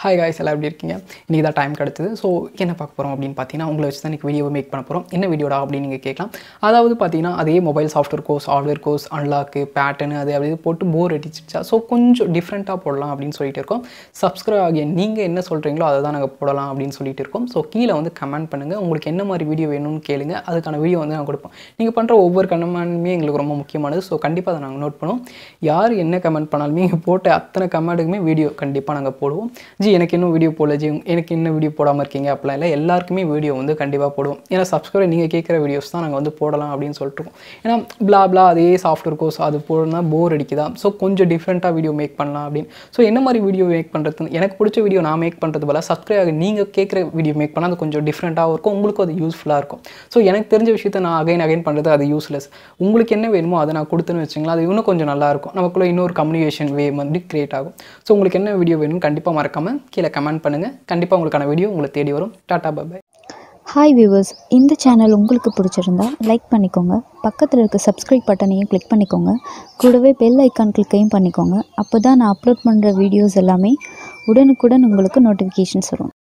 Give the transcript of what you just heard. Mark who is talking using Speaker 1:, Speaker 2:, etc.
Speaker 1: hi guys எல்லாம் எப்படி இருக்கீங்க இன்றைக்கி தான் டைம் கிடச்சிது ஸோ என்ன பார்க்க போகிறோம் அப்படின்னு பார்த்தீங்கன்னா உங்களை வச்சு தான் இன்றைக்கி வீடியோ மேக் பண்ண போகிறோம் என்ன வீடியோடா அப்படின்னு நீங்கள் கேட்கலாம் அதாவது பார்த்தீங்கன்னா அதே mobile software course hardware course unlock pattern அது அப்படி போட்டு போர் அடிச்சிச்சா ஸோ கொஞ்சம் டிஃப்ரெண்ட்டாக போடலாம் அப்படின்னு சொல்லிட்டு இருக்கோம் சப்ஸ்கிரைப் ஆகிய நீங்கள் என்ன சொல்கிறீங்களோ அதை தான் நாங்கள் போடலாம் அப்படின்னு சொல்லிட்டு இருக்கோம் ஸோ கீழே வந்து கமெண்ட் பண்ணுங்கள் உங்களுக்கு என்ன மாதிரி வீடியோ வேணும்னு கேளுங்க அதுக்கான வீடியோ வந்து நான் கொடுப்போம் நீங்கள் பண்ணுற ஒவ்வொரு கமெண்ட்டுமே எங்களுக்கு ரொம்ப முக்கியமானது ஸோ கண்டிப்பாக அதை நாங்கள் நோட் பண்ணுவோம் யார் என்ன கமெண்ட் பண்ணாலுமே நீங்கள் போட்ட அத்தனை கமெண்ட்டுக்குமே வீடியோ கண்டிப்பாக நாங்கள் போடுவோம் ஜி எனக்கு இன்னும் வீடியோ போடல ஜி எனக்கு இன்னும் வீடியோ போடாமல் இருக்கீங்க அப்படிலாம் இல்லை எல்லாருக்குமே வீடியோ வந்து கண்டிப்பாக போடுவோம் ஏன்னா சப்ஸ்கிரைப் நீங்கள் கேட்குற வீடியோஸ் தான் நாங்கள் வந்து போடலாம் அப்படின்னு சொல்லிட்டு இருக்கோம் ஏன்னா பிளா பிளா அதே சாஃப்ட்வேர் கோர்ஸ் அது போடணும்னா போர் அடிக்குதா ஸோ கொஞ்சம் டிஃப்ரெண்ட்டாக வீடியோ மேக் பண்ணலாம் அப்படின்னு ஸோ என்ன மாதிரி வீடியோ மேக் பண்ணுறது எனக்கு பிடிச்ச வீடியோ நான் மேக் பண்ணுறது போல சப்ஸ்கிரைப் ஆகி நீங்கள் கேட்குற வீடியோ மேக் பண்ணால் அது கொஞ்சம் டிஃப்ரெண்ட்டாகவும் இருக்கும் உங்களுக்கும் அது யூஸ்ஃபுல்லாக இருக்கும் ஸோ எனக்கு தெரிஞ்ச விஷயத்த நான் அகைன் அகைன் பண்ணுறது அது யூஸ்லெஸ் உங்களுக்கு என்ன வேணுமோ அதை நான் கொடுத்தேன்னு வச்சுங்களேன் அது இன்னும் கொஞ்சம் நல்லாயிருக்கும் நமக்குள்ள இன்னொரு கம்யூனிகேஷன் வே வந்து கிரியேட் ஆகும் ஸோ உங்களுக்கு என்ன வீடியோ வேணும்னு கண்டிப்பாக மறக்காமல் கீழே கமெண்ட் பண்ணுங்கள் கண்டிப்பாக உங்களுக்கான வீடியோ உங்களை தேடி வரும் டாட்டா பாய்
Speaker 2: ஹாய் வியூவர்ஸ் இந்த சேனல் உங்களுக்கு பிடிச்சிருந்தா லைக் பண்ணிக்கோங்க பக்கத்தில் இருக்க சப்ஸ்கிரைப் பட்டனையும் கிளிக் பண்ணிக்கோங்க கூடவே பெல் ஐக்கான் கிளிக்கையும் பண்ணிக்கோங்க அப்போ தான் நான் அப்லோட் பண்ணுற வீடியோஸ் எல்லாமே உடனுக்குடன் உங்களுக்கு நோட்டிஃபிகேஷன்ஸ் வரும்